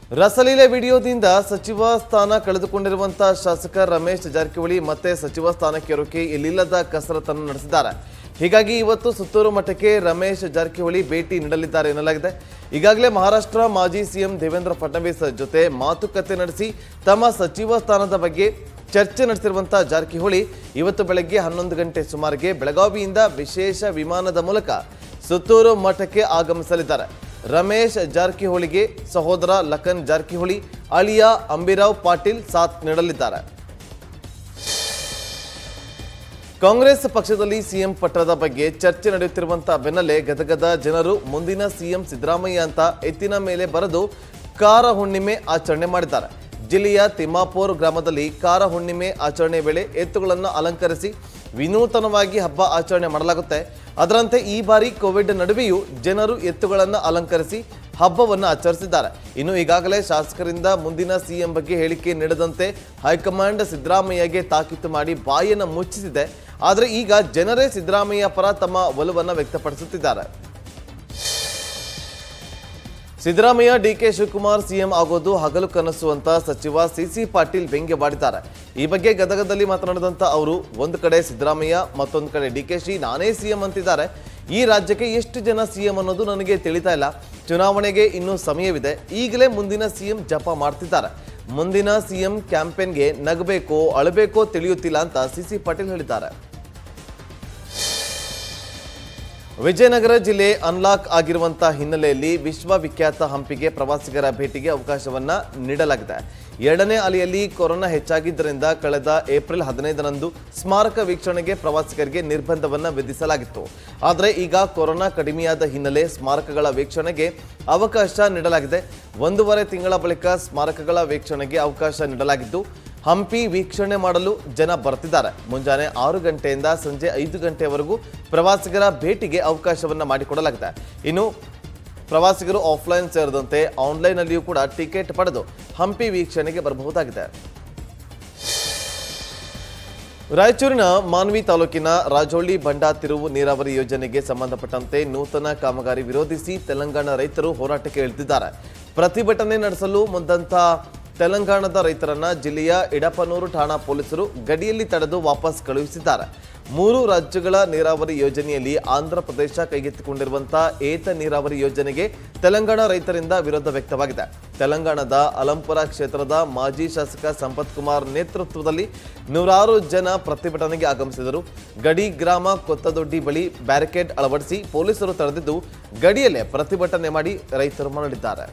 ರಸಲೀಲೆ ವಿಡಿಯೋದಿಂದ ಸಚಿವ ಸ್ಥಾನ ಕಳೆದುಕೊಂಡಿರುವಂತ ಶಾಸಕ ರಮೇಶ್ ಜಾರಕಿಹೊಳಿ ಮತ್ತೆ ಸಚಿವ ಸ್ಥಾನಕ್ಕೇರೋಕೆ ಇಲ್ಲಿಲ್ಲದ ಕಸರತ್ತನ್ನು ನಡೆಸಿದ್ದಾರೆ ಹೀಗಾಗಿ ಇವತ್ತು ಸುತ್ತೂರು ಮಠಕ್ಕೆ ರಮೇಶ್ ಜಾರಕಿಹೊಳಿ ಭೇಟಿ ನೀಡಲಿದ್ದಾರೆ ಎನ್ನಲಾಗಿದೆ ಈಗಾಗಲೇ ಮಹಾರಾಷ್ಟ್ರ ಮಾಜಿ ಸಿಎಂ ದೇವೇಂದ್ರ ಫಡ್ನವೀಸ್ ಜೊತೆ ಮಾತುಕತೆ ನಡೆಸಿ ತಮ್ಮ ಸಚಿವ ಸ್ಥಾನದ ಬಗ್ಗೆ ಚರ್ಚೆ ನಡೆಸಿರುವಂಥ ಜಾರಕಿಹೊಳಿ ಇವತ್ತು ಬೆಳಗ್ಗೆ ಹನ್ನೊಂದು ಗಂಟೆ ಸುಮಾರಿಗೆ ಬೆಳಗಾವಿಯಿಂದ ವಿಶೇಷ ವಿಮಾನದ ಮೂಲಕ ಸುತ್ತೂರು ಮಠಕ್ಕೆ ಆಗಮಿಸಲಿದ್ದಾರೆ ರಮೇಶ್ ಜಾರಕಿಹೊಳಿಗೆ ಸಹೋದರ ಲಖನ್ ಜಾರಕಿಹೊಳಿ ಅಳಿಯ ಅಂಬಿರಾವ್ ಪಾಟೀಲ್ ಸಾಥ್ ನೀಡಲಿದ್ದಾರೆ ಕಾಂಗ್ರೆಸ್ ಪಕ್ಷದಲ್ಲಿ ಸಿಎಂ ಪಟ್ಟದ ಬಗ್ಗೆ ಚರ್ಚೆ ನಡೆಯುತ್ತಿರುವಂತಹ ಬೆನ್ನಲ್ಲೇ ಗದಗದ ಜನರು ಮುಂದಿನ ಸಿಎಂ ಸಿದ್ದರಾಮಯ್ಯ ಅಂತ ಎತ್ತಿನ ಮೇಲೆ ಬರೆದು ಕಾರ ಹುಣ್ಣಿಮೆ ಆಚರಣೆ ಮಾಡಿದ್ದಾರೆ ಜಿಲ್ಲೆಯ ತಿಮ್ಮಾಪುರ್ ಗ್ರಾಮದಲ್ಲಿ ಕಾರ ಹುಣ್ಣಿಮೆ ಆಚರಣೆ ವೇಳೆ ಎತ್ತುಗಳನ್ನು ಅಲಂಕರಿಸಿ ವಿನೂತನವಾಗಿ ಹಬ್ಬ ಆಚರಣೆ ಮಾಡಲಾಗುತ್ತೆ ಅದರಂತೆ ಈ ಬಾರಿ ಕೋವಿಡ್ ನಡುವೆಯೂ ಜನರು ಎತ್ತುಗಳನ್ನು ಅಲಂಕರಿಸಿ ಹಬ್ಬವನ್ನು ಆಚರಿಸಿದ್ದಾರೆ ಇನ್ನು ಈಗಾಗಲೇ ಶಾಸಕರಿಂದ ಮುಂದಿನ ಸಿಎಂ ಬಗ್ಗೆ ಹೇಳಿಕೆ ನೀಡದಂತೆ ಹೈಕಮಾಂಡ್ ಸಿದ್ದರಾಮಯ್ಯಗೆ ತಾಕೀತು ಮಾಡಿ ಬಾಯನ್ನು ಮುಚ್ಚಿಸಿದೆ ಆದರೆ ಈಗ ಜನರೇ ಸಿದ್ದರಾಮಯ್ಯ ಪರ ತಮ್ಮ ಒಲವನ್ನು ವ್ಯಕ್ತಪಡಿಸುತ್ತಿದ್ದಾರೆ ಸಿದ್ದರಾಮಯ್ಯ ಡಿಕೆ ಶಿವಕುಮಾರ್ ಸಿಎಂ ಆಗೋದು ಹಗಲು ಕನಸು ಅಂತ ಸಚಿವ ಸಿಸಿ ಪಾಟೀಲ್ ವ್ಯಂಗ್ಯವಾಡಿದ್ದಾರೆ ಈ ಬಗ್ಗೆ ಗದಗದಲ್ಲಿ ಮಾತನಾಡಿದಂತ ಅವರು ಒಂದು ಕಡೆ ಸಿದ್ದರಾಮಯ್ಯ ಮತ್ತೊಂದು ಕಡೆ ಡಿಕೆಶಿ ನಾನೇ ಸಿಎಂ ಅಂತಿದ್ದಾರೆ ಈ ರಾಜ್ಯಕ್ಕೆ ಎಷ್ಟು ಜನ ಸಿಎಂ ಅನ್ನೋದು ನನಗೆ ತಿಳಿತಾ ಇಲ್ಲ ಚುನಾವಣೆಗೆ ಇನ್ನೂ ಸಮಯವಿದೆ ಈಗಲೇ ಮುಂದಿನ ಸಿಎಂ ಜಪ ಮಾಡ್ತಿದ್ದಾರೆ ಮುಂದಿನ ಸಿಎಂ ಕ್ಯಾಂಪೇನ್ಗೆ ನಗಬೇಕೋ ಅಳಬೇಕೋ ತಿಳಿಯುತ್ತಿಲ್ಲ ಅಂತ ಸಿಸಿ ಪಾಟೀಲ್ ಹೇಳಿದ್ದಾರೆ ವಿಜಯನಗರ ಜಿಲ್ಲೆ ಅನ್ಲಾಕ್ ಆಗಿರುವಂತಹ ಹಿನ್ನೆಲೆಯಲ್ಲಿ ವಿಶ್ವವಿಖ್ಯಾತ ಹಂಪಿಗೆ ಪ್ರವಾಸಿಗರ ಭೇಟಿಗೆ ಅವಕಾಶವನ್ನ ನೀಡಲಾಗಿದೆ ಎರಡನೇ ಅಲೆಯಲ್ಲಿ ಕೊರೋನಾ ಹೆಚ್ಚಾಗಿದ್ದರಿಂದ ಕಳೆದ ಏಪ್ರಿಲ್ ಹದಿನೈದರಂದು ಸ್ಮಾರಕ ವೀಕ್ಷಣೆಗೆ ಪ್ರವಾಸಿಗರಿಗೆ ನಿರ್ಬಂಧವನ್ನ ವಿಧಿಸಲಾಗಿತ್ತು ಆದರೆ ಈಗ ಕೊರೋನಾ ಕಡಿಮೆಯಾದ ಹಿನ್ನೆಲೆ ಸ್ಮಾರಕಗಳ ವೀಕ್ಷಣೆಗೆ ಅವಕಾಶ ನೀಡಲಾಗಿದೆ ಒಂದೂವರೆ ತಿಂಗಳ ಬಳಿಕ ಸ್ಮಾರಕಗಳ ವೀಕ್ಷಣೆಗೆ ಅವಕಾಶ ನೀಡಲಾಗಿದ್ದು ಹಂಪಿ ವೀಕ್ಷಣೆ ಮಾಡಲು ಜನ ಬರ್ತಿದ್ದಾರೆ ಮುಂಜಾನೆ ಆರು ಗಂಟೆಯಿಂದ ಸಂಜೆ ಐದು ಗಂಟೆಯವರೆಗೂ ಪ್ರವಾಸಿಗರ ಭೇಟಿಗೆ ಅವಕಾಶವನ್ನ ಮಾಡಿಕೊಡಲಾಗಿದೆ ಇನ್ನು ಪ್ರವಾಸಿಗರು ಆಫ್ಲೈನ್ ಸೇರಿದಂತೆ ಆನ್ಲೈನ್ನಲ್ಲಿಯೂ ಕೂಡ ಟಿಕೆಟ್ ಪಡೆದು ಹಂಪಿ ವೀಕ್ಷಣೆಗೆ ಬರಬಹುದಾಗಿದೆ ರಾಯಚೂರಿನ ಮಾನ್ವಿ ತಾಲೂಕಿನ ರಾಜೋಳಿ ಬಂಡಾ ತಿರುವು ನೀರಾವರಿ ಯೋಜನೆಗೆ ಸಂಬಂಧಪಟ್ಟಂತೆ ನೂತನ ಕಾಮಗಾರಿ ವಿರೋಧಿಸಿ ತೆಲಂಗಾಣ ರೈತರು ಹೋರಾಟಕ್ಕೆ ಇಳಿದಿದ್ದಾರೆ ಪ್ರತಿಭಟನೆ ನಡೆಸಲು ಮುಂದಂತ ತೆಲಂಗಾಣದ ರೈತರನ್ನ ಜಿಲ್ಲೆಯ ಇಡಪನೂರು ಠಾಣಾ ಪೊಲೀಸರು ಗಡಿಯಲ್ಲಿ ತಡೆದು ವಾಪಸ್ ಕಳುಹಿಸಿದ್ದಾರೆ ಮೂರು ರಾಜ್ಯಗಳ ನೀರಾವರಿ ಯೋಜನೆಯಲ್ಲಿ ಆಂಧ್ರ ಪ್ರದೇಶ ಕೈಗೆತ್ತಿಕೊಂಡಿರುವಂತಹ ಏತ ನೀರಾವರಿ ಯೋಜನೆಗೆ ತೆಲಂಗಾಣ ರೈತರಿಂದ ವಿರೋಧ ವ್ಯಕ್ತವಾಗಿದೆ ತೆಲಂಗಾಣದ ಅಲಂಪುರ ಕ್ಷೇತ್ರದ ಮಾಜಿ ಶಾಸಕ ಸಂಪತ್ ಕುಮಾರ್ ನೇತೃತ್ವದಲ್ಲಿ ನೂರಾರು ಜನ ಪ್ರತಿಭಟನೆಗೆ ಆಗಮಿಸಿದರು ಗಡಿ ಗ್ರಾಮ ಕೊತ್ತದೊಡ್ಡಿ ಬಳಿ ಬ್ಯಾರಿಕೇಡ್ ಅಳವಡಿಸಿ ಪೊಲೀಸರು ತಡೆದಿದ್ದು ಗಡಿಯಲ್ಲೇ ಪ್ರತಿಭಟನೆ ಮಾಡಿ ರೈತರು ಮರಳಿದ್ದಾರೆ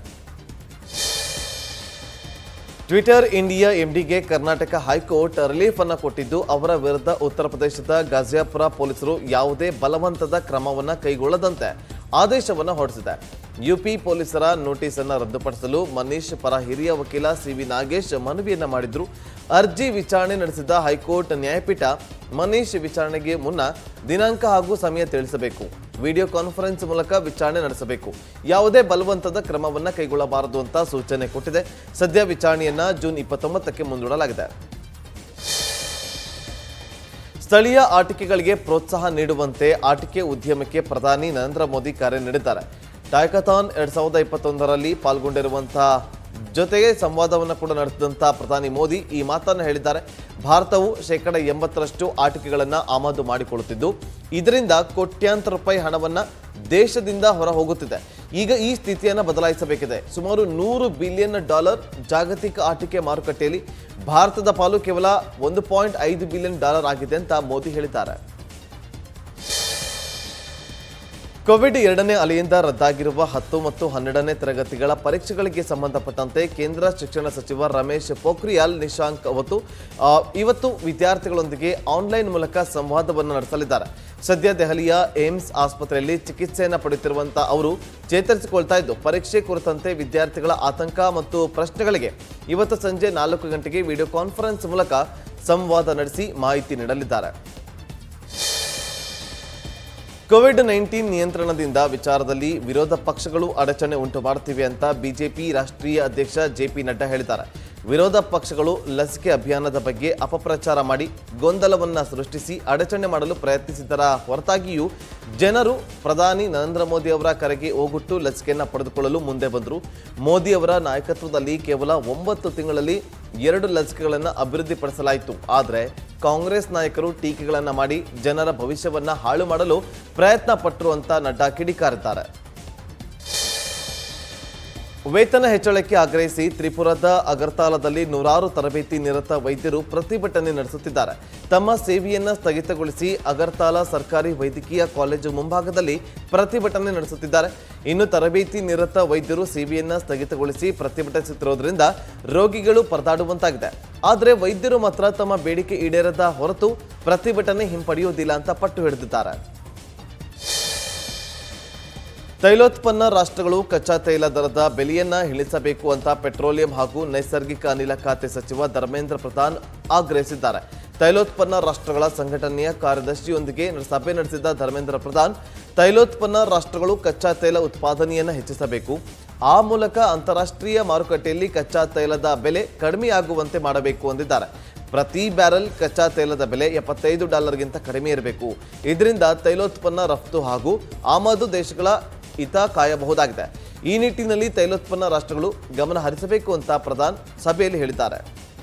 ಟ್ವಿಟರ್ ಇಂಡಿಯಾ ಎಂಡಿಗೆ ಕರ್ನಾಟಕ ಹೈಕೋರ್ಟ್ ರಿಲೀಫ್ ಅನ್ನು ಕೊಟ್ಟಿದ್ದು ಅವರ ವಿರುದ್ಧ ಉತ್ತರ ಪ್ರದೇಶದ ಗಾಜಿಯಾಪುರ ಪೊಲೀಸರು ಯಾವುದೇ ಬಲವಂತದ ಕ್ರಮವನ್ನು ಕೈಗೊಳ್ಳದಂತೆ ಆದೇಶವನ್ನು ಹೊರಡಿಸಿದೆ ಯುಪಿ ಪೊಲೀಸರ ನೋಟಿಸ್ ಅನ್ನು ರದ್ದುಪಡಿಸಲು ಮನೀಶ್ ಪರ ಹಿರಿಯ ವಕೀಲ ಸಿವಿ ನಾಗೇಶ್ ಮನವಿಯನ್ನ ಮಾಡಿದ್ರು ಅರ್ಜಿ ವಿಚಾರಣೆ ನಡೆಸಿದ ಹೈಕೋರ್ಟ್ ನ್ಯಾಯಪೀಠ ಮನೀಶ್ ವಿಚಾರಣೆಗೆ ಮುನ್ನ ದಿನಾಂಕ ಹಾಗೂ ಸಮಯ ತಿಳಿಸಬೇಕು ವಿಡಿಯೋ ಕಾನ್ಫರೆನ್ಸ್ ಮೂಲಕ ವಿಚಾರಣೆ ನಡೆಸಬೇಕು ಯಾವುದೇ ಬಲವಂತದ ಕ್ರಮವನ್ನ ಕೈಗೊಳ್ಳಬಾರದು ಅಂತ ಸೂಚನೆ ಕೊಟ್ಟಿದೆ ಸದ್ಯ ವಿಚಾರಣೆಯನ್ನ ಜೂನ್ ಇಪ್ಪತ್ತೊಂಬತ್ತಕ್ಕೆ ಮುಂದೂಡಲಾಗಿದೆ ಸ್ಥಳೀಯ ಆಟಿಕೆಗಳಿಗೆ ಪ್ರೋತ್ಸಾಹ ನೀಡುವಂತೆ ಆಟಿಕೆ ಉದ್ಯಮಕ್ಕೆ ಪ್ರಧಾನಿ ನರೇಂದ್ರ ಮೋದಿ ಕರೆ ನೀಡಿದ್ದಾರೆ ಟಾಯ್ಕಥಾನ್ ಎರಡ್ ಸಾವಿರದ ಇಪ್ಪತ್ತೊಂದರಲ್ಲಿ ಪಾಲ್ಗೊಂಡಿರುವಂತಹ ಜೊತೆಗೆ ಸಂವಾದವನ್ನು ಕೂಡ ನಡೆಸಿದಂತಹ ಪ್ರಧಾನಿ ಮೋದಿ ಈ ಮಾತನ್ನು ಹೇಳಿದ್ದಾರೆ ಭಾರತವು ಶೇಕಡ ಎಂಬತ್ತರಷ್ಟು ಆಟಿಕೆಗಳನ್ನು ಆಮದು ಮಾಡಿಕೊಳ್ಳುತ್ತಿದ್ದು ಇದರಿಂದ ಕೋಟ್ಯಾಂತರ ರೂಪಾಯಿ ಹಣವನ್ನ ದೇಶದಿಂದ ಹೊರ ಹೋಗುತ್ತಿದೆ ಈಗ ಈ ಸ್ಥಿತಿಯನ್ನು ಬದಲಾಯಿಸಬೇಕಿದೆ ಸುಮಾರು ನೂರು ಬಿಲಿಯನ್ ಡಾಲರ್ ಜಾಗತಿಕ ಆಟಿಕೆ ಮಾರುಕಟ್ಟೆಯಲ್ಲಿ ಭಾರತದ ಪಾಲು ಕೇವಲ ಒಂದು ಪಾಯಿಂಟ್ ಐದು ಬಿಲಿಯನ್ ಡಾಲರ್ ಆಗಿದೆ ಅಂತ ಮೋದಿ ಹೇಳಿದ್ದಾರೆ ಕೋವಿಡ್ ಎರಡನೇ ಅಲೆಯಿಂದ ರದ್ದಾಗಿರುವ ಹತ್ತು ಮತ್ತು ಹನ್ನೆರಡನೇ ತರಗತಿಗಳ ಪರೀಕ್ಷೆಗಳಿಗೆ ಸಂಬಂಧಪಟ್ಟಂತೆ ಕೇಂದ್ರ ಶಿಕ್ಷಣ ಸಚಿವ ರಮೇಶ್ ಪೋಖ್ರಿಯಾಲ್ ನಿಶಾಂಕ್ ಅವತ್ತು ಆ, ಇವತ್ತು ವಿದ್ಯಾರ್ಥಿಗಳೊಂದಿಗೆ ಆನ್ಲೈನ್ ಮೂಲಕ ಸಂವಾದವನ್ನು ನಡೆಸಲಿದ್ದಾರೆ ಸದ್ಯ ದೆಹಲಿಯ ಏಮ್ಸ್ ಆಸ್ಪತ್ರೆಯಲ್ಲಿ ಚಿಕಿತ್ಸೆಯನ್ನು ಪಡೆಯುತ್ತಿರುವಂತಹ ಅವರು ಚೇತರಿಸಿಕೊಳ್ತಾ ಇದ್ದು ಪರೀಕ್ಷೆ ಕುರಿತಂತೆ ವಿದ್ಯಾರ್ಥಿಗಳ ಆತಂಕ ಮತ್ತು ಪ್ರಶ್ನೆಗಳಿಗೆ ಇವತ್ತು ಸಂಜೆ ನಾಲ್ಕು ಗಂಟೆಗೆ ವಿಡಿಯೋ ಕಾನ್ಫರೆನ್ಸ್ ಮೂಲಕ ಸಂವಾದ ನಡೆಸಿ ಮಾಹಿತಿ ನೀಡಲಿದ್ದಾರೆ ಕೋವಿಡ್ ನೈನ್ಟೀನ್ ನಿಯಂತ್ರಣದಿಂದ ವಿಚಾರದಲ್ಲಿ ವಿರೋಧ ಪಕ್ಷಗಳು ಅಡಚಣೆ ಉಂಟು ಮಾಡುತ್ತಿವೆ ಅಂತ ಬಿಜೆಪಿ ರಾಷ್ಟ್ರೀಯ ಅಧ್ಯಕ್ಷ ಜೆ ಪಿ ನಡ್ಡಾ ಹೇಳಿದ್ದಾರೆ ವಿರೋಧ ಪಕ್ಷಗಳು ಲಸಿಕೆ ಅಭಿಯಾನದ ಬಗ್ಗೆ ಅಪಪ್ರಚಾರ ಮಾಡಿ ಗೊಂದಲವನ್ನ ಸೃಷ್ಟಿಸಿ ಅಡಚಣೆ ಮಾಡಲು ಪ್ರಯತ್ನಿಸಿದರ ಹೊರತಾಗಿಯೂ ಜನರು ಪ್ರಧಾನಿ ನರೇಂದ್ರ ಮೋದಿ ಅವರ ಕರೆಗೆ ಓಗೊಟ್ಟು ಲಸಿಕೆಯನ್ನು ಪಡೆದುಕೊಳ್ಳಲು ಮುಂದೆ ಬಂದರು ಮೋದಿ ಅವರ ನಾಯಕತ್ವದಲ್ಲಿ ಕೇವಲ ಒಂಬತ್ತು ತಿಂಗಳಲ್ಲಿ ಎರಡು ಲಸಿಕೆಗಳನ್ನು ಅಭಿವೃದ್ಧಿಪಡಿಸಲಾಯಿತು ಆದರೆ ಕಾಂಗ್ರೆಸ್ ನಾಯಕರು ಟೀಕೆಗಳನ್ನು ಮಾಡಿ ಜನರ ಭವಿಷ್ಯವನ್ನ ಹಾಳು ಮಾಡಲು ಪ್ರಯತ್ನ ಪಟ್ಟರು ಅಂತ ನಡ್ಡಾ ಕಿಡಿಕಾರಿದ್ದಾರೆ ವೇತನ ಹೆಚ್ಚಳಕ್ಕೆ ಆಗ್ರಹಿಸಿ ತ್ರಿಪುರದ ಅಗರ್ತಾಲದಲ್ಲಿ ನೂರಾರು ತರಬೇತಿ ನಿರತ ವೈದ್ಯರು ಪ್ರತಿಭಟನೆ ನಡೆಸುತ್ತಿದ್ದಾರೆ ತಮ್ಮ ಸೇವೆಯನ್ನ ಸ್ಥಗಿತಗೊಳಿಸಿ ಅಗರ್ತಾಲ ಸರ್ಕಾರಿ ವೈದ್ಯಕೀಯ ಕಾಲೇಜು ಮುಂಭಾಗದಲ್ಲಿ ಪ್ರತಿಭಟನೆ ನಡೆಸುತ್ತಿದ್ದಾರೆ ಇನ್ನು ತರಬೇತಿ ನಿರತ ವೈದ್ಯರು ಸೇವೆಯನ್ನ ಸ್ಥಗಿತಗೊಳಿಸಿ ಪ್ರತಿಭಟಿಸುತ್ತಿರುವುದರಿಂದ ರೋಗಿಗಳು ಪರದಾಡುವಂತಾಗಿದೆ ಆದರೆ ವೈದ್ಯರು ಮಾತ್ರ ತಮ್ಮ ಬೇಡಿಕೆ ಈಡೇರದ ಹೊರತು ಪ್ರತಿಭಟನೆ ಹಿಂಪಡೆಯುವುದಿಲ್ಲ ಅಂತ ಪಟ್ಟು ಹಿಡಿದಿದ್ದಾರೆ ತೈಲೋತ್ಪನ್ನ ರಾಷ್ಟ್ರಗಳು ಕಚ್ಚಾ ತೈಲ ದರದ ಬೆಲೆಯನ್ನ ಇಳಿಸಬೇಕು ಅಂತ ಪೆಟ್ರೋಲಿಯಂ ಹಾಗೂ ನೈಸರ್ಗಿಕ ಅನಿಲ ಖಾತೆ ಸಚಿವ ಧರ್ಮೇಂದ್ರ ಪ್ರಧಾನ್ ಆಗ್ರಹಿಸಿದ್ದಾರೆ ತೈಲೋತ್ಪನ್ನ ರಾಷ್ಟ್ರಗಳ ಸಂಘಟನೆಯ ಕಾರ್ಯದರ್ಶಿಯೊಂದಿಗೆ ಸಭೆ ನಡೆಸಿದ ಧರ್ಮೇಂದ್ರ ಪ್ರಧಾನ್ ತೈಲೋತ್ಪನ್ನ ರಾಷ್ಟ್ರಗಳು ಕಚ್ಚಾ ತೈಲ ಉತ್ಪಾದನೆಯನ್ನು ಹೆಚ್ಚಿಸಬೇಕು ಆ ಮೂಲಕ ಅಂತಾರಾಷ್ಟ್ರೀಯ ಮಾರುಕಟ್ಟೆಯಲ್ಲಿ ಕಚ್ಚಾ ತೈಲದ ಬೆಲೆ ಕಡಿಮೆಯಾಗುವಂತೆ ಮಾಡಬೇಕು ಎಂದಿದ್ದಾರೆ ಪ್ರತಿ ಬ್ಯಾರೆಲ್ ಕಚ್ಚಾ ತೈಲದ ಬೆಲೆ ಎಪ್ಪತ್ತೈದು ಡಾಲರ್ಗಿಂತ ಕಡಿಮೆ ಇರಬೇಕು ಇದರಿಂದ ತೈಲೋತ್ಪನ್ನ ರಫ್ತು ಹಾಗೂ ಆಮದು ದೇಶಗಳ ಹಿತ ಕಾಯಬಹುದಾಗಿದೆ ಈ ನಿಟ್ಟಿನಲ್ಲಿ ತೈಲೋತ್ಪನ್ನ ರಾಷ್ಟ್ರಗಳು ಗಮನ ಹರಿಸಬೇಕು ಅಂತ ಪ್ರಧಾನ್ ಸಭೆಯಲ್ಲಿ ಹೇಳಿದ್ದಾರೆ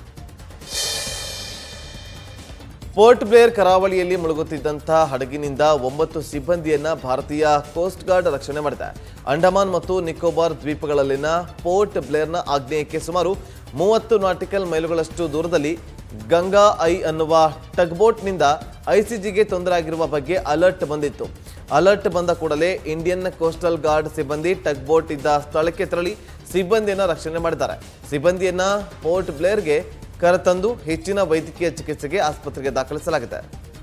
ಪೋರ್ಟ್ ಬ್ಲೇರ್ ಕರಾವಳಿಯಲ್ಲಿ ಮುಳುಗುತ್ತಿದ್ದಂಥ ಹಡಗಿನಿಂದ ಒಂಬತ್ತು ಸಿಬ್ಬಂದಿಯನ್ನ ಭಾರತೀಯ ಕೋಸ್ಟ್ ಗಾರ್ಡ್ ರಕ್ಷಣೆ ಮಾಡಿದೆ ಅಂಡಮಾನ್ ಮತ್ತು ನಿಕೋಬಾರ್ ದ್ವೀಪಗಳಲ್ಲಿನ ಪೋರ್ಟ್ ಬ್ಲೇರ್ನ ಆಗ್ನೇಯಕ್ಕೆ ಸುಮಾರು ಮೂವತ್ತು ನಾಟಿಕಲ್ ಮೈಲುಗಳಷ್ಟು ದೂರದಲ್ಲಿ ಗಂಗಾ ಐ ಅನ್ನುವ ಟಗ್ಬೋಟ್ನಿಂದ ಐಸಿಜಿಗೆ ತೊಂದರೆ ಆಗಿರುವ ಬಗ್ಗೆ ಅಲರ್ಟ್ ಬಂದಿತ್ತು ಅಲರ್ಟ್ ಬಂದ ಕೂಡಲೇ ಇಂಡಿಯನ್ ಕೋಸ್ಟಲ್ ಗಾರ್ಡ್ ಸಿಬ್ಬಂದಿ ಟಗ್ ಬೋಟ್ ಇದ್ದ ಸ್ಥಳಕ್ಕೆ ತೆರಳಿ ಸಿಬ್ಬಂದಿಯನ್ನ ರಕ್ಷಣೆ ಮಾಡಿದ್ದಾರೆ ಸಿಬ್ಬಂದಿಯನ್ನ ಪೋರ್ಟ್ ಬ್ಲೇರ್ಗೆ ಕರೆತಂದು ಹೆಚ್ಚಿನ ವೈದ್ಯಕೀಯ ಚಿಕಿತ್ಸೆಗೆ ಆಸ್ಪತ್ರೆಗೆ ದಾಖಲಿಸಲಾಗಿದೆ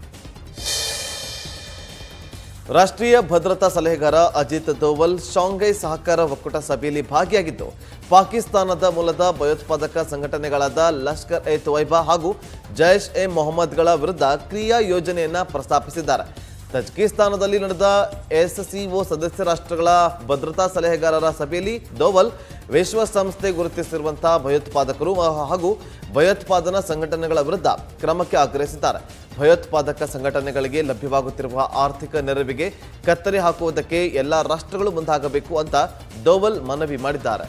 ರಾಷ್ಟ್ರೀಯ ಭದ್ರತಾ ಸಲಹೆಗಾರ ಅಜಿತ್ ದೋವಲ್ ಶಾಂಘೈ ಸಹಕಾರ ಒಕ್ಕೂಟ ಸಭೆಯಲ್ಲಿ ಭಾಗಿಯಾಗಿದ್ದು ಪಾಕಿಸ್ತಾನದ ಮೂಲದ ಭಯೋತ್ಪಾದಕ ಸಂಘಟನೆಗಳಾದ ಲಷ್ಕರ್ ಎ ತೊಯ್ಬಾ ಹಾಗೂ ಜೈಷ್ ಎ ಮೊಹಮ್ಮದ್ಗಳ ವಿರುದ್ಧ ಕ್ರಿಯಾ ಯೋಜನೆಯನ್ನ ಪ್ರಸ್ತಾಪಿಸಿದ್ದಾರೆ ತಜಿಕಿಸ್ತಾನದಲ್ಲಿ ನಡೆದ ಎಸ್ಸಿಒ ಸದಸ್ಯ ರಾಷ್ಟ್ರಗಳ ಭದ್ರತಾ ಸಲಹೆಗಾರರ ಸಭೆಯಲ್ಲಿ ದೋವಲ್ ವಿಶ್ವಸಂಸ್ಥೆ ಗುರುತಿಸಿರುವಂತಹ ಭಯೋತ್ಪಾದಕರು ಹಾಗೂ ಭಯೋತ್ಪಾದನಾ ಸಂಘಟನೆಗಳ ವಿರುದ್ಧ ಕ್ರಮಕ್ಕೆ ಆಗ್ರಹಿಸಿದ್ದಾರೆ ಭಯೋತ್ಪಾದಕ ಸಂಘಟನೆಗಳಿಗೆ ಲಭ್ಯವಾಗುತ್ತಿರುವ ಆರ್ಥಿಕ ನೆರವಿಗೆ ಕತ್ತರಿ ಹಾಕುವುದಕ್ಕೆ ಎಲ್ಲ ರಾಷ್ಟ್ರಗಳು ಮುಂದಾಗಬೇಕು ಅಂತ ದೋವಲ್ ಮನವಿ ಮಾಡಿದ್ದಾರೆ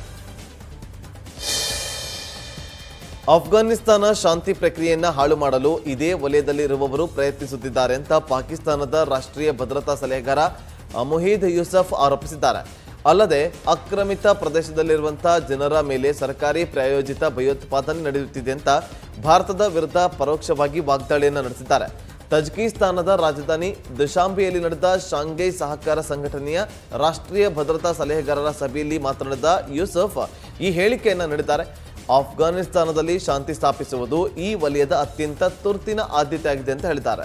ಅಫ್ಘಾನಿಸ್ತಾನ ಶಾಂತಿ ಪ್ರಕ್ರಿಯೆಯನ್ನ ಹಾಳು ಮಾಡಲು ಇದೇ ವಲಯದಲ್ಲಿರುವವರು ಪ್ರಯತ್ನಿಸುತ್ತಿದ್ದಾರೆ ಅಂತ ಪಾಕಿಸ್ತಾನದ ರಾಷ್ಟ್ರೀಯ ಭದ್ರತಾ ಸಲಹೆಗಾರ ಮುಹೀದ್ ಯೂಸಫ್ ಆರೋಪಿಸಿದ್ದಾರೆ ಅಲ್ಲದೆ ಆಕ್ರಮಿತ ಪ್ರದೇಶದಲ್ಲಿರುವಂತಹ ಜನರ ಮೇಲೆ ಸರ್ಕಾರಿ ಪ್ರಾಯೋಜಿತ ಭಯೋತ್ಪಾದನೆ ನಡೆಯುತ್ತಿದೆ ಅಂತ ಭಾರತದ ವಿರುದ್ಧ ಪರೋಕ್ಷವಾಗಿ ವಾಗ್ದಾಳಿಯನ್ನು ನಡೆಸಿದ್ದಾರೆ ತಜಿಕಿಸ್ತಾನದ ರಾಜಧಾನಿ ದುಶಾಂಬೆಯಲ್ಲಿ ನಡೆದ ಶಾಂಘೈ ಸಹಕಾರ ಸಂಘಟನೆಯ ರಾಷ್ಟ್ರೀಯ ಭದ್ರತಾ ಸಲಹೆಗಾರರ ಸಭೆಯಲ್ಲಿ ಮಾತನಾಡಿದ ಯೂಸಫ್ ಈ ಹೇಳಿಕೆಯನ್ನು ನೀಡಿದ್ದಾರೆ ಆಫ್ಘಾನಿಸ್ತಾನದಲ್ಲಿ ಶಾಂತಿ ಸ್ಥಾಪಿಸುವುದು ಈ ವಲಯದ ಅತ್ಯಂತ ತುರ್ತಿನ ಆದ್ಯತೆಯಾಗಿದೆ ಅಂತ ಹೇಳಿದ್ದಾರೆ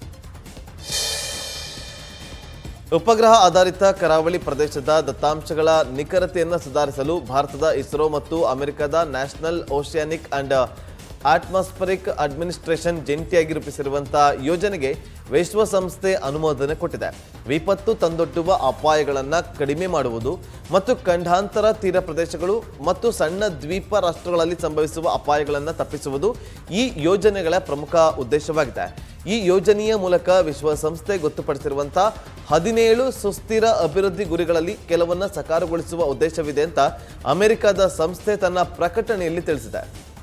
ಉಪಗ್ರಹ ಆಧಾರಿತ ಕರಾವಳಿ ಪ್ರದೇಶದ ದತ್ತಾಂಶಗಳ ನಿಖರತೆಯನ್ನು ಸುಧಾರಿಸಲು ಭಾರತದ ಇಸ್ರೋ ಮತ್ತು ಅಮೆರಿಕದ National Oceanic and Atmospheric Administration ಜಂಟಿಯಾಗಿ ರೂಪಿಸಿರುವಂತಹ ಯೋಜನೆಗೆ ವಿಶ್ವಸಂಸ್ಥೆ ಅನುಮೋದನೆ ಕೊಟ್ಟಿದೆ ವಿಪತ್ತು ತಂದೊಡ್ಡುವ ಅಪಾಯಗಳನ್ನು ಕಡಿಮೆ ಮಾಡುವುದು ಮತ್ತು ಖಂಡಾಂತರ ತೀರ ಪ್ರದೇಶಗಳು ಮತ್ತು ಸಣ್ಣ ದ್ವೀಪ ರಾಷ್ಟ್ರಗಳಲ್ಲಿ ಸಂಭವಿಸುವ ಅಪಾಯಗಳನ್ನು ತಪ್ಪಿಸುವುದು ಈ ಯೋಜನೆಗಳ ಪ್ರಮುಖ ಉದ್ದೇಶವಾಗಿದೆ ಈ ಯೋಜನೆಯ ಮೂಲಕ ವಿಶ್ವಸಂಸ್ಥೆ ಗೊತ್ತುಪಡಿಸಿರುವಂತಹ ಹದಿನೇಳು ಸುಸ್ಥಿರ ಅಭಿವೃದ್ಧಿ ಗುರಿಗಳಲ್ಲಿ ಕೆಲವನ್ನ ಸಕಾರಗೊಳಿಸುವ ಉದ್ದೇಶವಿದೆ ಅಂತ ಅಮೆರಿಕದ ಸಂಸ್ಥೆ ತನ್ನ ಪ್ರಕಟಣೆಯಲ್ಲಿ ತಿಳಿಸಿದೆ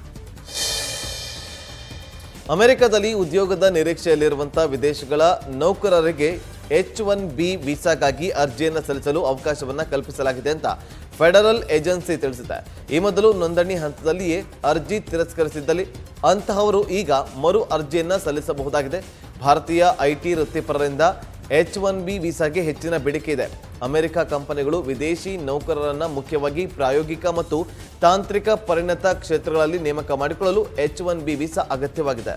ಅಮೆರಿಕದಲ್ಲಿ ಉದ್ಯೋಗದ ನಿರೀಕ್ಷೆಯಲ್ಲಿರುವಂತಹ ವಿದೇಶಗಳ ನೌಕರರಿಗೆ ಎಚ್ ಒನ್ ಬಿ ವೀಸಾಗಾಗಿ ಅರ್ಜಿಯನ್ನು ಸಲ್ಲಿಸಲು ಅವಕಾಶವನ್ನು ಕಲ್ಪಿಸಲಾಗಿದೆ ಅಂತ ಫೆಡರಲ್ ಏಜೆನ್ಸಿ ತಿಳಿಸಿದೆ ಈ ಮೊದಲು ನೋಂದಣಿ ಹಂತದಲ್ಲಿಯೇ ಅರ್ಜಿ ತಿರಸ್ಕರಿಸಿದ್ದಲ್ಲಿ ಅಂತಹವರು ಈಗ ಮರು ಅರ್ಜಿಯನ್ನು ಸಲ್ಲಿಸಬಹುದಾಗಿದೆ ಭಾರತೀಯ ಐಟಿ ವೃತ್ತಿಪರರಿಂದ ಎಚ್ ಒನ್ ಬಿ ವೀಸಾಗೆ ಹೆಚ್ಚಿನ ಬೇಡಿಕೆ ಇದೆ ಅಮೆರಿಕ ಕಂಪನಿಗಳು ವಿದೇಶಿ ನೌಕರರನ್ನ ಮುಖ್ಯವಾಗಿ ಪ್ರಾಯೋಗಿಕ ಮತ್ತು ತಾಂತ್ರಿಕ ಪರಿಣತ ಕ್ಷೇತ್ರಗಳಲ್ಲಿ ನೇಮಕ ಮಾಡಿಕೊಳ್ಳಲು ಎಚ್ ಒನ್ ಬಿ ವೀಸಾ ಅಗತ್ಯವಾಗಿದೆ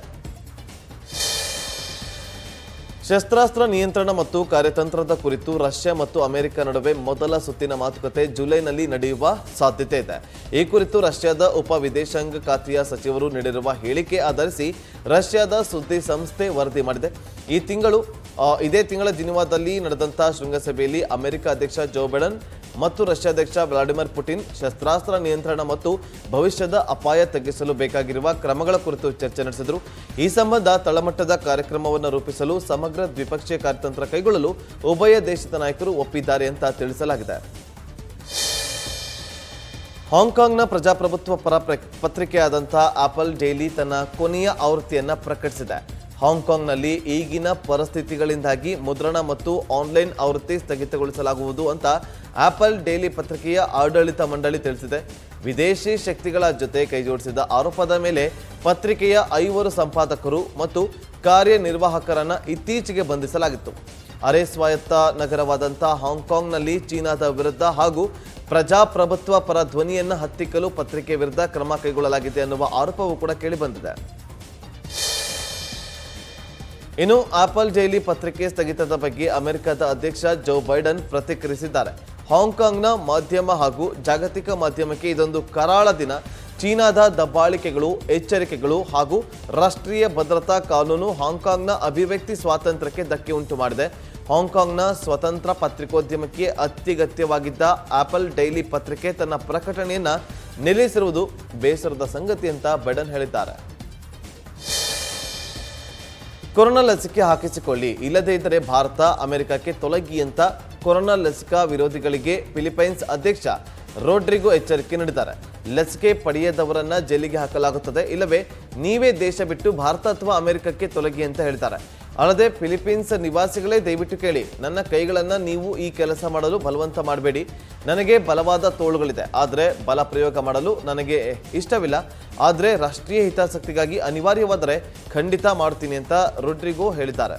ಶಸ್ತ್ರಾಸ್ತ್ರ ನಿಯಂತ್ರಣ ಮತ್ತು ಕಾರ್ಯತಂತ್ರದ ಕುರಿತು ರಷ್ಯಾ ಮತ್ತು ಅಮೆರಿಕ ನಡುವೆ ಮೊದಲ ಸುತ್ತಿನ ಮಾತುಕತೆ ಜುಲೈನಲ್ಲಿ ನಡೆಯುವ ಸಾಧ್ಯತೆ ಇದೆ ಈ ಕುರಿತು ರಷ್ಯಾದ ಉಪ ವಿದೇಶಾಂಗ ಖಾತೆಯ ಸಚಿವರು ನೀಡಿರುವ ಹೇಳಿಕೆ ಆಧರಿಸಿ ರಷ್ಯಾದ ಸುದ್ದಿ ಸಂಸ್ಥೆ ವರದಿ ಮಾಡಿದೆ ಈ ತಿಂಗಳು ಆ, ಇದೇ ತಿಂಗಳ ಜಿನಿವಾದಲ್ಲಿ ನಡೆದಂತಹ ಶೃಂಗಸಭೆಯಲ್ಲಿ ಅಮೆರಿಕ ಅಧ್ಯಕ್ಷ ಜೋ ಬೈಡನ್ ಮತ್ತು ರಷ್ಯಾಧ್ಯಕ್ಷ ವ್ಲಾಡಿಮಿರ್ ಪುಟಿನ್ ಶಸ್ತ್ರಾಸ್ತ್ರ ನಿಯಂತ್ರಣ ಮತ್ತು ಭವಿಷ್ಯದ ಅಪಾಯ ತಗ್ಗಿಸಲು ಬೇಕಾಗಿರುವ ಕ್ರಮಗಳ ಕುರಿತು ಚರ್ಚೆ ನಡೆಸಿದರು ಈ ಸಂಬಂಧ ತಳಮಟ್ಟದ ಕಾರ್ಯಕ್ರಮವನ್ನು ರೂಪಿಸಲು ಸಮಗ್ರ ದ್ವಿಪಕ್ಷೀಯ ಕಾರ್ಯತಂತ್ರ ಕೈಗೊಳ್ಳಲು ಉಭಯ ದೇಶದ ನಾಯಕರು ಒಪ್ಪಿದ್ದಾರೆ ಅಂತ ತಿಳಿಸಲಾಗಿದೆ ಹಾಂಗ್ಕಾಂಗ್ನ ಪ್ರಜಾಪ್ರಭುತ್ವ ಪರ ಪ್ರ- ಪತ್ರಿಕೆಯಾದಂಥ ಆಪಲ್ ಡೈಲಿ ತನ್ನ ಕೊನೆಯ ಆವೃತ್ತಿಯನ್ನು ಪ್ರಕಟಿಸಿದೆ ಹಾಂಗ್ಕಾಂಗ್ನಲ್ಲಿ ಈಗಿನ ಪರಿಸ್ಥಿತಿಗಳಿಂದಾಗಿ ಮುದ್ರಣ ಮತ್ತು ಆನ್ಲೈನ್ ಆವೃತ್ತಿ ಸ್ಥಗಿತಗೊಳಿಸಲಾಗುವುದು ಅಂತ ಆಪಲ್ ಡೈಲಿ ಪತ್ರಿಕೆಯ ಆಡಳಿತ ಮಂಡಳಿ ತಿಳಿಸಿದೆ ವಿದೇಶಿ ಶಕ್ತಿಗಳ ಜೊತೆ ಕೈಜೋಡಿಸಿದ ಆರೋಪದ ಮೇಲೆ ಪತ್ರಿಕೆಯ ಐವರು ಸಂಪಾದಕರು ಮತ್ತು ಕಾರ್ಯನಿರ್ವಾಹಕರನ್ನ ಇತ್ತೀಚೆಗೆ ಬಂಧಿಸಲಾಗಿತ್ತು ಅರೆ ಸ್ವಾಯತ್ತ ನಗರವಾದಂಥ ಹಾಂಗ್ಕಾಂಗ್ನಲ್ಲಿ ಚೀನಾದ ವಿರುದ್ಧ ಹಾಗೂ ಪ್ರಜಾಪ್ರಭುತ್ವ ಪರ ಧ್ವನಿಯನ್ನು ಹತ್ತಿಕ್ಕಲು ಪತ್ರಿಕೆ ವಿರುದ್ಧ ಕ್ರಮ ಕೈಗೊಳ್ಳಲಾಗಿದೆ ಅನ್ನುವ ಆರೋಪವೂ ಕೂಡ ಕೇಳಿಬಂದಿದೆ ಇನ್ನು ಆಪಲ್ ಡೈಲಿ ಪತ್ರಿಕೆ ಸ್ಥಗಿತದ ಬಗ್ಗೆ ಅಮೆರಿಕದ ಅಧ್ಯಕ್ಷ ಜೋ ಬೈಡನ್ ಪ್ರತಿಕ್ರಿಯಿಸಿದ್ದಾರೆ ಹಾಂಗ್ಕಾಂಗ್ನ ಮಾಧ್ಯಮ ಹಾಗೂ ಜಾಗತಿಕ ಮಾಧ್ಯಮಕ್ಕೆ ಇದೊಂದು ಕರಾಳ ದಿನ ಚೀನಾದ ದಬ್ಬಾಳಿಕೆಗಳು ಎಚ್ಚರಿಕೆಗಳು ಹಾಗೂ ರಾಷ್ಟ್ರೀಯ ಭದ್ರತಾ ಕಾನೂನು ಹಾಂಗ್ಕಾಂಗ್ನ ಅಭಿವ್ಯಕ್ತಿ ಸ್ವಾತಂತ್ರ್ಯಕ್ಕೆ ಧಕ್ಕೆ ಉಂಟು ಮಾಡಿದೆ ಹಾಂಗ್ಕಾಂಗ್ನ ಸ್ವತಂತ್ರ ಪತ್ರಿಕೋದ್ಯಮಕ್ಕೆ ಅತ್ಯಗತ್ಯವಾಗಿದ್ದ ಆಪಲ್ ಡೈಲಿ ಪತ್ರಿಕೆ ತನ್ನ ಪ್ರಕಟಣೆಯನ್ನ ನಿಲ್ಲಿಸಿರುವುದು ಬೇಸರದ ಸಂಗತಿ ಅಂತ ಬೈಡನ್ ಹೇಳಿದ್ದಾರೆ ಕೊರೋನಾ ಲಸಿಕೆ ಹಾಕಿಸಿಕೊಳ್ಳಿ ಇಲ್ಲದೇ ಇದ್ದರೆ ಭಾರತ ಅಮೆರಿಕಕ್ಕೆ ತೊಲಗಿ ಅಂತ ಕೊರೋನಾ ಲಸಿಕಾ ವಿರೋಧಿಗಳಿಗೆ ಫಿಲಿಪೈನ್ಸ್ ಅಧ್ಯಕ್ಷ ರೋಡ್ರಿಗೋ ಎಚ್ಚರಿಕೆ ನೀಡಿದ್ದಾರೆ ಲಸಿಕೆ ಪಡೆಯದವರನ್ನ ಜೈಲಿಗೆ ಹಾಕಲಾಗುತ್ತದೆ ಇಲ್ಲವೇ ನೀವೇ ದೇಶ ಬಿಟ್ಟು ಭಾರತ ಅಥವಾ ಅಮೆರಿಕಕ್ಕೆ ತೊಲಗಿ ಅಂತ ಹೇಳ್ತಾರೆ ಅಲ್ಲದೆ ಫಿಲಿಪೀನ್ಸ್ ನಿವಾಸಿಗಳೇ ದಯವಿಟ್ಟು ಕೇಳಿ ನನ್ನ ಕೈಗಳನ್ನ ನೀವು ಈ ಕೆಲಸ ಮಾಡಲು ಬಲವಂತ ಮಾಡಬೇಡಿ ನನಗೆ ಬಲವಾದ ತೋಳುಗಳಿದೆ ಆದರೆ ಬಲ ಪ್ರಯೋಗ ಮಾಡಲು ನನಗೆ ಇಷ್ಟವಿಲ್ಲ ಆದರೆ ರಾಷ್ಟ್ರೀಯ ಹಿತಾಸಕ್ತಿಗಾಗಿ ಅನಿವಾರ್ಯವಾದರೆ ಖಂಡಿತ ಮಾಡ್ತೀನಿ ಅಂತ ರೊಡ್ರಿಗೋ ಹೇಳಿದ್ದಾರೆ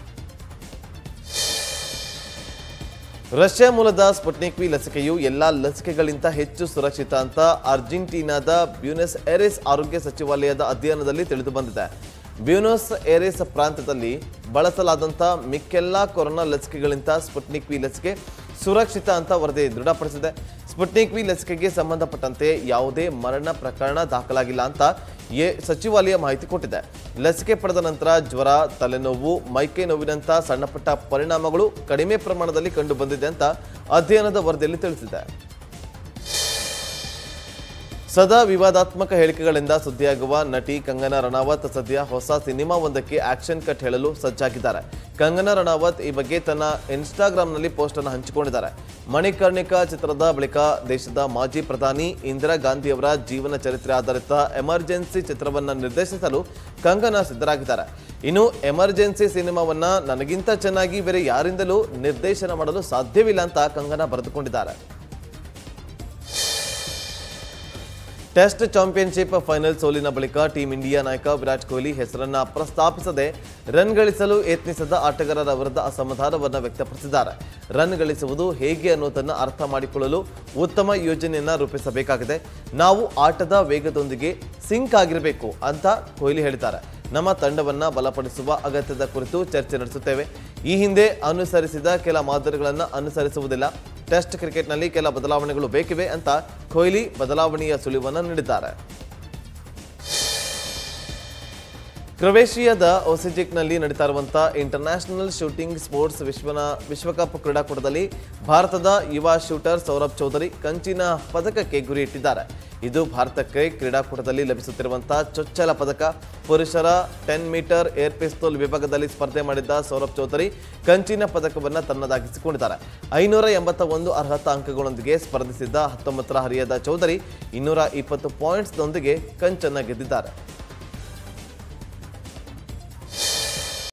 ರಷ್ಯಾ ಮೂಲದ ಸ್ಪುಟ್ನಿಕ್ ವಿ ಲಸಿಕೆಯು ಎಲ್ಲಾ ಲಸಿಕೆಗಳಿಂದ ಹೆಚ್ಚು ಸುರಕ್ಷಿತ ಅಂತ ಅರ್ಜೆಂಟೀನಾದ ಬ್ಯೂನಸ್ ಏರಿಸ್ ಆರೋಗ್ಯ ಸಚಿವಾಲಯದ ಅಧ್ಯಯನದಲ್ಲಿ ತಿಳಿದು ಬಂದಿದೆ ಬ್ಯೂನಸ್ ಏರಿಸ್ ಪ್ರಾಂತ್ಯದಲ್ಲಿ ಬಳಸಲಾದಂಥ ಮಿಕ್ಕೆಲ್ಲಾ ಕೊರೋನಾ ಲಸಿಕೆಗಳಿಂದ ಸ್ಪುಟ್ನಿಕ್ ವಿ ಲಸಿಕೆ ಸುರಕ್ಷಿತ ಅಂತ ವರದಿ ದೃಢಪಡಿಸಿದೆ ಸ್ಪುಟ್ನಿಕ್ ವಿ ಲಸಿಕೆಗೆ ಸಂಬಂಧಪಟ್ಟಂತೆ ಯಾವುದೇ ಮರಣ ಪ್ರಕರಣ ದಾಖಲಾಗಿಲ್ಲ ಅಂತ ಎ ಸಚಿವಾಲಯ ಮಾಹಿತಿ ಕೊಟ್ಟಿದೆ ಲಸಿಕೆ ಪಡೆದ ನಂತರ ಜ್ವರ ತಲೆನೋವು ಮೈಕೈ ನೋವಿನಂಥ ಸಣ್ಣಪುಟ್ಟ ಪರಿಣಾಮಗಳು ಕಡಿಮೆ ಪ್ರಮಾಣದಲ್ಲಿ ಕಂಡು ಬಂದಿದೆ ಅಂತ ಅಧ್ಯಯನದ ವರದಿಯಲ್ಲಿ ತಿಳಿಸಿದೆ ಸದಾ ವಿವಾದಾತ್ಮಕ ಹೇಳಿಕೆಗಳಿಂದ ಸುದ್ದಿಯಾಗುವ ನಟಿ ಕಂಗನಾ ರಣಾವತ್ ಸದ್ಯ ಹೊಸ ಸಿನಿಮಾವೊಂದಕ್ಕೆ ಆಕ್ಷನ್ ಕಟ್ ಹೇಳಲು ಸಜ್ಜಾಗಿದ್ದಾರೆ ಕಂಗನಾ ರಣಾವತ್ ಈ ಬಗ್ಗೆ ತನ್ನ ಇನ್ಸ್ಟಾಗ್ರಾಂನಲ್ಲಿ ಪೋಸ್ಟ್ ಅನ್ನು ಹಂಚಿಕೊಂಡಿದ್ದಾರೆ ಮಣಿಕರ್ಣಿಕಾ ಚಿತ್ರದ ಬಳಿಕ ದೇಶದ ಮಾಜಿ ಪ್ರಧಾನಿ ಇಂದಿರಾ ಗಾಂಧಿಯವರ ಜೀವನ ಚರಿತ್ರೆ ಆಧಾರಿತ ಎಮರ್ಜೆನ್ಸಿ ಚಿತ್ರವನ್ನ ನಿರ್ದೇಶಿಸಲು ಕಂಗನಾ ಸಿದ್ಧರಾಗಿದ್ದಾರೆ ಇನ್ನು ಎಮರ್ಜೆನ್ಸಿ ಸಿನಿಮಾವನ್ನ ನನಗಿಂತ ಚೆನ್ನಾಗಿ ಬೇರೆ ಯಾರಿಂದಲೂ ನಿರ್ದೇಶನ ಮಾಡಲು ಸಾಧ್ಯವಿಲ್ಲ ಅಂತ ಕಂಗನಾ ಬರೆದುಕೊಂಡಿದ್ದಾರೆ ಟೆಸ್ಟ್ ಚಾಂಪಿಯನ್ಶಿಪ್ ಫೈನಲ್ ಸೋಲಿನ ಬಳಿಕ ಟೀಂ ಇಂಡಿಯಾ ನಾಯಕ ವಿರಾಟ್ ಕೊಹ್ಲಿ ಹೆಸರನ್ನ ಪ್ರಸ್ತಾಪಿಸದೆ ರನ್ ಗಳಿಸಲು ಯತ್ನಿಸದ ಆಟಗಾರರ ವಿರುದ್ಧ ಅಸಮಾಧಾನವನ್ನು ವ್ಯಕ್ತಪಡಿಸಿದ್ದಾರೆ ರನ್ ಗಳಿಸುವುದು ಹೇಗೆ ಅನ್ನೋದನ್ನು ಅರ್ಥ ಮಾಡಿಕೊಳ್ಳಲು ಉತ್ತಮ ಯೋಜನೆಯನ್ನ ರೂಪಿಸಬೇಕಾಗಿದೆ ನಾವು ಆಟದ ವೇಗದೊಂದಿಗೆ ಸಿಂಕ್ ಆಗಿರಬೇಕು ಅಂತ ಕೊಹ್ಲಿ ಹೇಳಿದ್ದಾರೆ ನಮ್ಮ ತಂಡವನ್ನ ಬಲಪಡಿಸುವ ಅಗತ್ಯದ ಕುರಿತು ಚರ್ಚೆ ನಡೆಸುತ್ತೇವೆ ಈ ಹಿಂದೆ ಅನುಸರಿಸಿದ ಕೆಲ ಮಾದರಿಗಳನ್ನು ಅನುಸರಿಸುವುದಿಲ್ಲ ಟೆಸ್ಟ್ ಕ್ರಿಕೆಟ್ನಲ್ಲಿ ಕೆಲ ಬದಲಾವಣೆಗಳು ಬೇಕಿವೆ ಅಂತ ಕೊಹ್ಲಿ ಬದಲಾವಣೆಯ ಸುಳಿವನ್ನು ನೀಡಿದ್ದಾರೆ ಕ್ರೊವೇಷಿಯಾದ ಒಸಿಜಿಕ್ನಲ್ಲಿ ನಡೀತಾ ಇರುವಂಥ ಇಂಟರ್ನ್ಯಾಷನಲ್ ಶೂಟಿಂಗ್ ಸ್ಪೋರ್ಟ್ಸ್ ವಿಶ್ವನ ವಿಶ್ವಕಪ್ ಕ್ರೀಡಾಕೂಟದಲ್ಲಿ ಭಾರತದ ಯುವ ಶೂಟರ್ ಸೌರಭ್ ಚೌಧರಿ ಕಂಚಿನ ಪದಕಕ್ಕೆ ಗುರಿ ಇಟ್ಟಿದ್ದಾರೆ ಇದು ಭಾರತಕ್ಕೆ ಕ್ರೀಡಾಕೂಟದಲ್ಲಿ ಲಭಿಸುತ್ತಿರುವಂತಹ ಚೊಚ್ಚಲ ಪದಕ ಪುರುಷರ ಟೆನ್ ಮೀಟರ್ ಏರ್ ಪಿಸ್ತೂಲ್ ವಿಭಾಗದಲ್ಲಿ ಸ್ಪರ್ಧೆ ಮಾಡಿದ್ದ ಸೌರಭ್ ಚೌಧರಿ ಕಂಚಿನ ಪದಕವನ್ನು ತನ್ನದಾಗಿಸಿಕೊಂಡಿದ್ದಾರೆ ಐನೂರ ಎಂಬತ್ತ ಒಂದು ಅರ್ಹತಾ ಅಂಕಗಳೊಂದಿಗೆ ಸ್ಪರ್ಧಿಸಿದ್ದ ಹತ್ತೊಂಬತ್ತರ ಹರಿಯದ ಚೌಧರಿ ಇನ್ನೂರ ಇಪ್ಪತ್ತು ಪಾಯಿಂಟ್ಸ್ನೊಂದಿಗೆ ಕಂಚನ್ನ ಗೆದ್ದಿದ್ದಾರೆ